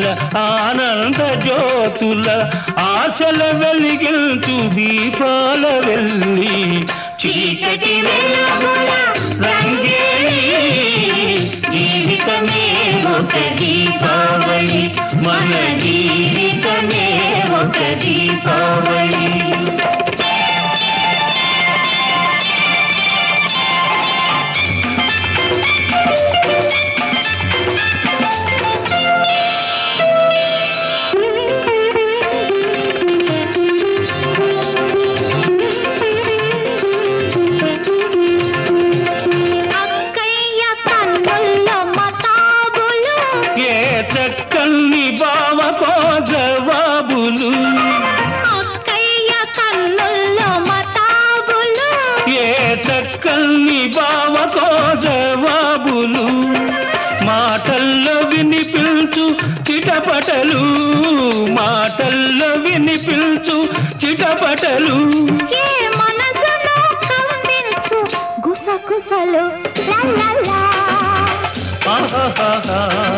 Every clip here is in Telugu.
ఆనంద జ్యోతుల ఆశల వెలిగించు దీపాల వెళ్ళి చీకటి వెలుగుల రంగేలి జీవితమే ఒక దీపావళి మన జీవితమే ఒక దీపావళి అక్కయ్య కన్నుల్లో మతాబులు ఏ చక్కల్ని బావకో జవాబులు అక్కయ్య కన్నుల్లో మతాబులు ఏ చక్కల్ని బావకో జవాబులు మాటల్లో వినిపించు చిటపటలు మాటల్లో వినిపించు చిటపటలు ఏ మనసులో కవ్వించు గుసగుసలు లా లా లా. ఆహాహాహా.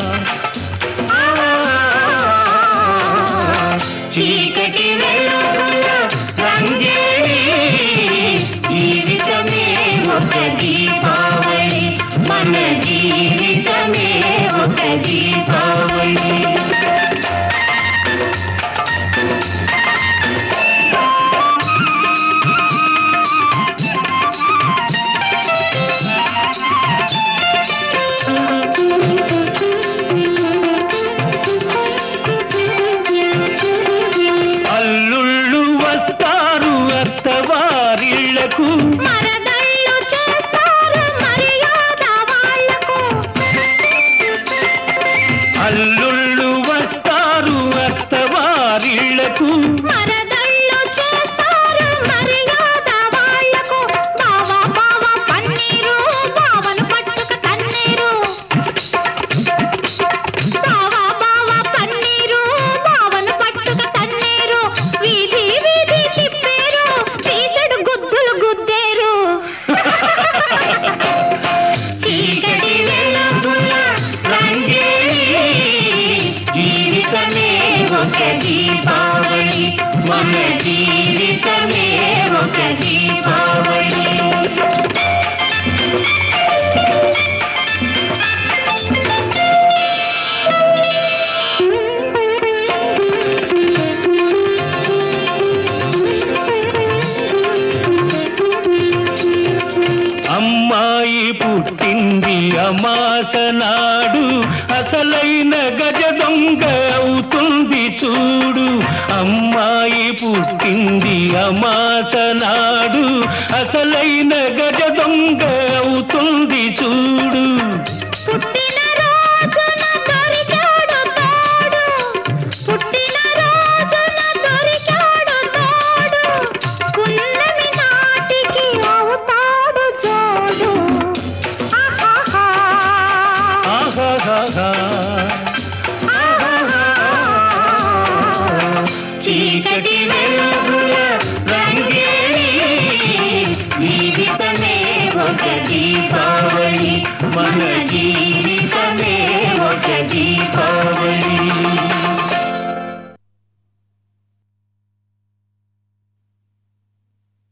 చీకటి వెలుగుల రంగేలి జీవితమే ఒక దీపావళి మన జీవితమే ఒక దీపావళి అల్లుళ్ళు వస్తారు అత్తవారిళ్లకు మరదళ్ళు చేస్తారు మర్యాద వాళ్లకు అల్లుళ్ళు వస్తారు అత్తవారిళ్లకు మరదళ్ళు చేస్తారు మర్యాద వాళ్లకు బావా బావా పన్నీరు బావను పట్టుక తన్నీరు బావా బావా పన్నీరు బావను పట్టుక తన్నీరు వీధి వీధి తిప్పేరు పీచడు గుద్దులు గుద్దేరు చీకటి వెలుగుల రంగేలి జీవితమే ఒక దీపావళి మన జీవితమే ఒక దీపావళి అమ్మాయి పుట్టింది అమాస నాడు అసలైన గజ దొంగ అవుతుంది చూడు అమ్మాయి పుట్టింది అమాస నాడు అసలైన గజ దొంగ అవుతుంది చూడు పుట్టిన రోజున దొరికాడు తోడు పుట్టిన రోజున దొరికాడు తోడు పున్నమి నాటికి అవుతాడు జోడు ఆహాహా. ఆహాహాహా. చీకటి వెలుగు